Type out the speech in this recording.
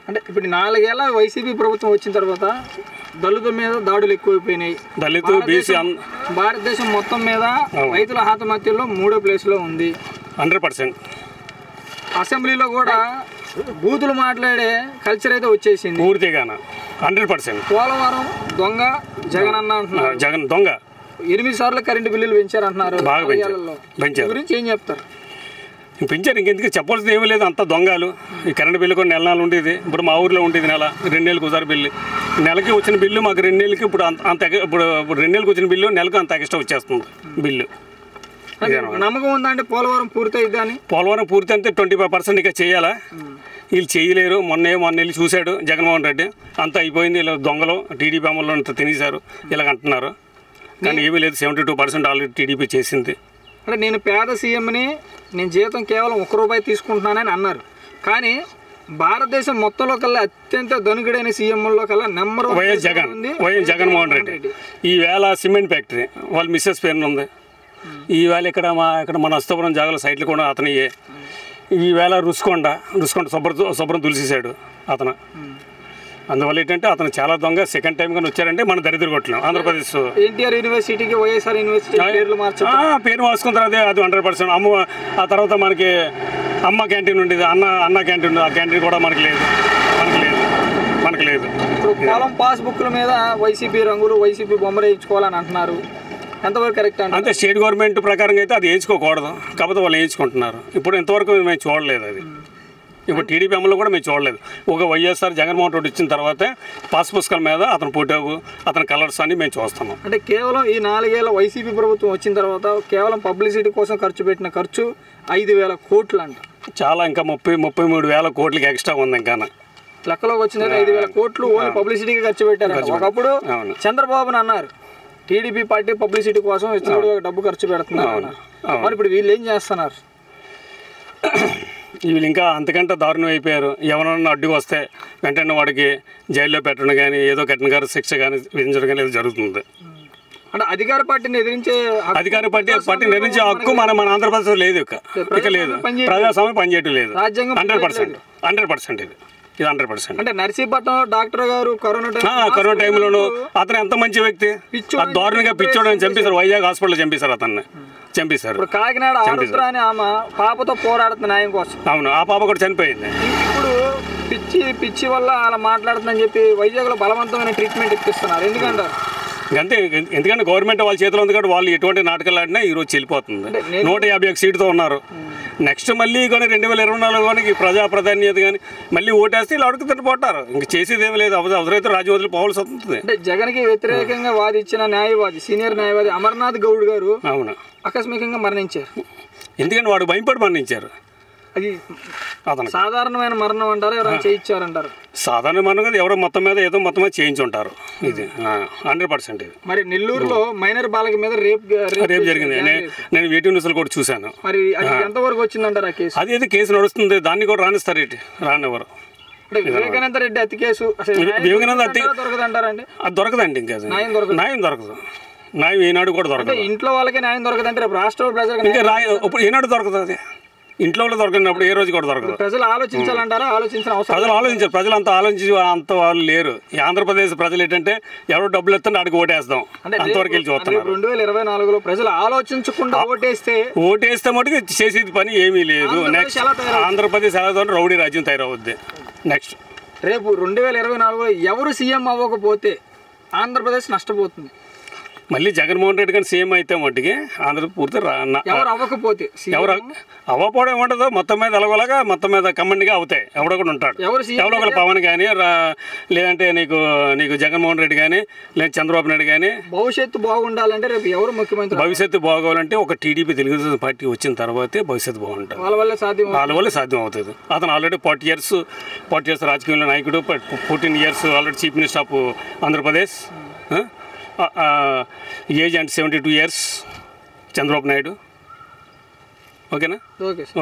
అంటే ఇప్పుడు నాలుగేళ్ల వైసీపీ ప్రభుత్వం వచ్చిన తర్వాత దళితుల మీద దాడులు ఎక్కువైపోయినాయి దళితు బీసీ అన్ భారతదేశం మొత్తం మీద రైతుల ఆత్మహత్యల్లో మూడో ప్లేస్లో ఉంది హండ్రెడ్ పర్సెంట్ అసెంబ్లీలో కూడా బూతులు మాట్లాడే కల్చర్ అయితే వచ్చేసింది పూర్తిగాన హండ్రెడ్ పర్సెంట్ పోలవరం దొంగ జగన్ అన్న అంటున్నారు జగన్ దొంగ ఎనిమిది సార్లు కరెంటు బిల్లులు పెంచారంటున్నారు బాగా పెంచారు. నాలుగేళ్లలో. పెంచారు. ఈ గురించి ఏం చెప్తారు ఇంక పెంచారు ఇంకెందుకు చెప్పాల్సింది ఏమీ లేదు అంత దొంగలు ఈ కరెంట్ బిల్లు కూడా నెల నెల ఉండేది ఇప్పుడు మా ఊర్లో ఉండేది నెల రెండు నెలలకు ఒకసారి బిల్లు నెలకి వచ్చిన బిల్లు మాకు రెండు నెలలకి ఇప్పుడు అంత అంత ఎగ- ఇప్పుడు ఇప్పుడు రెండు నెలలకు వచ్చిన బిల్లు నెలకు అంత ఎక్స్ట్రా వచ్చేస్తుంది బిల్లు అంటే నమ్మకం ఉందా అంటే పోలవరం పూర్తయిద్దా అని పోలవరం పూర్తి అంతే ట్వంటీ ఫైవ్ పర్సెంట్ ఇక చేయాలా వీళ్ళు చేయలేరు మొన్నే మొన్న వెళ్ళి చూశాడు జగన్మోహన్ రెడ్డి అంతా అయిపోయింది ఇలా దొంగలు టీడీపీ అమల్లో అంతా తినేశారు ఇలాగ అంటున్నారు కానీ ఏమీ లేదు seventy two percent already TDP చేసింది అంటే నేను పేద సీఎంని నేను జీతం కేవలం ఒక రూపాయి తీసుకుంటున్నానని అన్నారు కానీ భారతదేశం మొత్తంలో కల్లా అత్యంత ధనుకుడైన సీఎంలో కల్లా number one YS Jagan YS Jaganmohan Reddy ఈ వేళ సిమెంట్ ఫ్యాక్టరీ వాళ్ళ మిస్సెస్ పేరున ఉంది ఈ వేళ ఇక్కడ మా ఇక్కడ మన అస్తపురం జాగాల సైట్లు కూడా అతనియే ఈ వేళ రుసుకొండ రుసుకొండ శుభ్ర శుభ్రం తులిసేశాడు అతను అందువల్ల ఏంటంటే అతను చాలా దొంగ సెకండ్ టైం కానీ వచ్చారంటే మన దరిద్ర కొట్టలేం ఆంధ్రప్రదేశ్ ఎన్టీఆర్ యూనివర్సిటీకి వైఎస్ఆర్ యూనివర్సిటీ పేర్లు మార్చడం ఆ, పేరు మార్చుకుంటారు అదే అది హండ్రెడ్ పర్సెంట్ అమ్మ ఆ తర్వాత మనకి అమ్మ క్యాంటీన్ ఉండేది అన్న అన్న క్యాంటీన్ ఉంది. ఆ క్యాంటీన్ కూడా మనకి లేదు మనకి లేదు మనకి లేదు ఇప్పుడు పొలం పాస్బుక్ల మీద వైసీపీ రంగులు వైసీపీ బొమ్మలు వేయించుకోవాలని అంటున్నారు ఎంతవరకు కరెక్ట్ అంటే అంటే స్టేట్ గవర్నమెంట్ ప్రకారంగా అయితే అది వేయించుకోకూడదు కాకపోతే వాళ్ళు వేయించుకుంటున్నారు ఇప్పుడు ఇంతవరకు మేము చూడలేదు అది ఇప్పుడు టీడీపీ అమలు కూడా మేము చూడలేదు ఒక వైఎస్ఆర్ జగన్మోహన్ రెడ్డి ఇచ్చిన తర్వాతే పాస్ పుస్తకాల మీద అతను ఫోటో అతని కలర్స్ అన్ని మేము చూస్తున్నాం అంటే కేవలం ఈ నాలుగేళ్ల వైసీపీ ప్రభుత్వం వచ్చిన తర్వాత కేవలం పబ్లిసిటీ కోసం ఖర్చు పెట్టిన ఖర్చు ఐదు వేల కోట్లు అంట చాలా ఇంకా ముప్పై ముప్పై మూడు వేల కోట్లకి ఎక్స్ట్రా ఉంది ఇంకా లెక్కలోకి వచ్చిన ఐదు వేల కోట్లు ఓన్లీ పబ్లిసిటీకి ఖర్చు పెట్టారు ఒకప్పుడు అవును. చంద్రబాబుని అన్నారు టీడీపీ పార్టీ పబ్లిసిటీ కోసం ఇచ్చినప్పుడు డబ్బు ఖర్చు పెడుతున్నారు అన్నారు మరి ఇప్పుడు వీళ్ళు ఏం చేస్తున్నారు వీళ్ళు ఇంకా అంతకంటే దారుణం అయిపోయారు ఎవరన్నా అడ్డుకు వస్తే వెంటనే వాడికి జైల్లో పెట్టడం కానీ ఏదో కఠిన గారు శిక్ష కానీ విధించడం కానీ ఏదో జరుగుతుంది అంటే అధికార పార్టీని ఎదిరించే హక్కు అధికార పార్టీ పార్టీ నిర్ణయించే హక్కు మన మన ఆంధ్రప్రదేశ్ లేదు ఇక ఇక లేదు పనిచేయట్లేదు. ప్రజాస్వామ్యం పనిచేయటం లేదు రాజ్యాంగం హండ్రెడ్ పర్సెంట్ హండ్రెడ్ పర్సెంట్ ఇది ఇది హండ్రెడ్ పర్సెంట్ అంటే నర్సీపట్నం డాక్టర్ గారు కరోనా టైం కరోనా టైంలోను అతను ఎంత మంచి వ్యక్తి పిచ్చోడు అది దారుణంగా పిచ్చోడని చంపేశారు వైజాగ్ హాస్పిటల్ చంపేశారు అతన్ని చంపేశారు ఇప్పుడు కాకినాడ ఆరుద్ర అని ఆమె పాపతో పోరాడుతుంది న్యాయం కోసం అవును ఆ పాప కూడా చనిపోయింది ఇప్పుడు పిచ్చి పిచ్చి వల్ల అలా మాట్లాడుతుందని చెప్పి వైజాగ్లో బలవంతమైన ట్రీట్మెంట్ ఇప్పిస్తున్నారు ఎందుకంటారు అంతే ఎందుకంటే గవర్నమెంట్ వాళ్ళ చేతిలో ఉంది కాబట్టి వాళ్ళు ఎటువంటి నాటకాలు ఆడినా ఈ రోజు చెల్లిపోతుంది నేను- నూట యాభై ఒక సీటుతో ఉన్నారు నెక్స్ట్ మళ్ళీ కానీ రెండు వేల ఇరవై నాలుగు కానీ ప్రజా ప్రాధాన్యత కానీ మళ్ళీ ఓటేస్తే ఇలా అడుగు తిట్టిపోతారు ఇంక చేసేది ఏమి లేదు అవసరం అవసరమైతే రాజ్యం వదిలి పోవాల్సి వస్తుంది అంటే జగన్కి వ్యతిరేకంగా వాదించిన న్యాయవాది సీనియర్ న్యాయవాది అమర్నాథ్ గౌడ్ గారు అవును ఆకస్మికంగా మరణించారు ఎందుకంటే వాడు భయపడి మరణించారు అది అతను సాధారణమైన మరణం అంటారు ఎవరైనా చేయించారంటారు సాధారణ మనం కదా ఎవరో మొత్తం మీద ఏదో మొత్తం మీద చేయించుంటారు ఇది హండ్రెడ్ పర్సెంట్ ఇది మరి నెల్లూరులో మైనర్ బాలక మీద రేప్ రేపు జరిగింది నే- నేను వీటి న్యూస్లో కూడా చూశాను మరి అది ఎంతవరకు వచ్చిందంటారు ఆ కేసు అది ఏదో కేసు నడుస్తుంది దాన్ని కూడా రానిస్తారు ఏంటి రానివ్వరు అంటే వివేకానంద రెడ్డి అతి కేసు అసలు న్యాయం వివేకానంద అతి- దొరకదంటారా, దొరకదంటారండి అది దొరకదండి ఇంకా అది న్యాయం దొరకదు న్యాయం దొరకదు న్యాయం ఈనాడు కూడా అంటే దొరకదు ఇంట్లో వాళ్ళకే న్యాయం దొరకదంటే రేపు రాష్ట్ర ప్రజలకు ఇంకా రాయ ఇప్పుడు ఈనాడు దొరకదు అది ఇంట్లో వాళ్ళు దొరకనప్పుడు ఏ రోజు కూడా దొరకదు ప్రజలు ఆలోచించాలంటారా ఆలోచించిన అవసరం ప్రజలు ఆలోచించారు ప్రజలు అంత ఆలోచించి అంత వాళ్ళు లేరు ఈ ఆంధ్రప్రదేశ్ ప్రజలు ఏంటంటే ఎవరు డబ్బులు ఎత్తండి ఆడికి ఓటేస్తాం అంటే అంతవరకు వెళ్ళి చూస్తున్నారు రెండు వేల ఇరవై నాలుగులో ప్రజలు ఆలోచించకుండా ఓటేస్తే ఓటేస్తే మటుకు చేసేది పని ఏమీ లేదు ఆంధ్రప్రదేశ్ నెక్స్ట్ ఎలా తయారవుతుంది? ఆంధ్రప్రదేశ్ ఎలా తయారవుతుంది? రౌడీ రాజ్యం తయారవుద్ది నెక్స్ట్ రేపు రెండు వేల ఇరవై నాలుగులో ఎవరు సీఎం అవ్వకపోతే ఆంధ్రప్రదేశ్ నష్టపోతుంది మళ్ళీ జగన్మోహన్ రెడ్డి కానీ సీఎం అయితే మట్టుకి ఆంధ్ర పూర్తి రా- నా- ఎవరు అవ్వకపోతే సీఎం ఎవరు అవ్వకపోవడం ఏముంటుందో మొత్తం మీద ఎలాగోలాగా మొత్తం మీద కమ్మండిగా అవుతాయి ఎవడో కూడా ఉంటాడు ఎవరు సీఎం ఎవరో ఒకరు పవన్ కానీ రా- లేదంటే నీకు నీకు జగన్మోహన్ రెడ్డి కానీ లేదా చంద్రబాబు నాయుడు కానీ భవిష్యత్తు బాగుండాలంటే రేపు ఎవరు ముఖ్యమంత్రి భవిష్యత్తు బాగోవాలంటే ఒక టీడీపీ తెలుగుదేశం పార్టీ వచ్చిన తర్వాతే భవిష్యత్తు బాగుంటుంది వాళ్ళ వల్ల సాధ్యం వాళ్ళ వల్ల సాధ్యం అవుతుంది అతను already forty years forty years రాజకీయంలో నాయకుడు fourteen years already chief minister of Andhra Pradesh age and seventy two years Chandrababu Naidu ఓకేనా ఓకే సార్